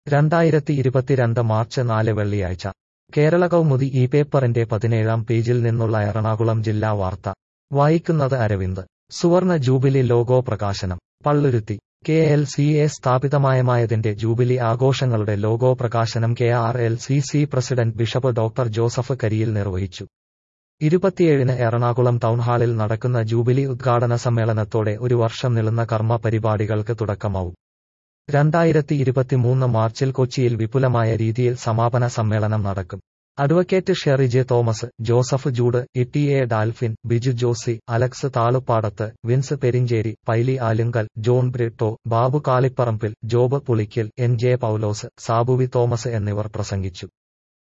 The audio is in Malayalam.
രണ്ടായിരത്തി ഇരുപത്തിരണ്ട് മാർച്ച് നാല് വെള്ളിയാഴ്ച കേരള കൗമുദി ഈ പേപ്പറിന്റെ പതിനേഴാം പേജിൽ നിന്നുള്ള എറണാകുളം ജില്ലാ വാർത്ത വായിക്കുന്നത് അരവിന്ദ് സുവർണ ജൂബിലി ലോഗോ പ്രകാശനം Palluruthy K L C A സ്ഥാപിതമായമായതിന്റെ ജൂബിലി ആഘോഷങ്ങളുടെ ലോഗോ പ്രകാശനം K R L C C president bishop doctor Joseph Kariyil നിർവഹിച്ചു ഇരുപത്തിയേഴിന് എറണാകുളം ടൗൺഹാളിൽ നടക്കുന്ന ജൂബിലി ഉദ്ഘാടന സമ്മേളനത്തോടെ ഒരു വർഷം നീളുന്ന കർമ്മ പരിപാടികൾക്ക് തുടക്കമാവും രണ്ടായിരത്തി ഇരുപത്തിമൂന്ന് മാർച്ചിൽ കൊച്ചിയിൽ വിപുലമായ രീതിയിൽ സമാപന സമ്മേളനം നടക്കും advocate Shery J Thomas Joseph Jude E A Dalphin Biju Josy Alex Thaluppadath Vince Perinchery Paily Alunkal John Britto Babu Kalipparambil Job Pulickal N J Paulose സാബുവി തോമസ് എന്നിവർ പ്രസംഗിച്ചു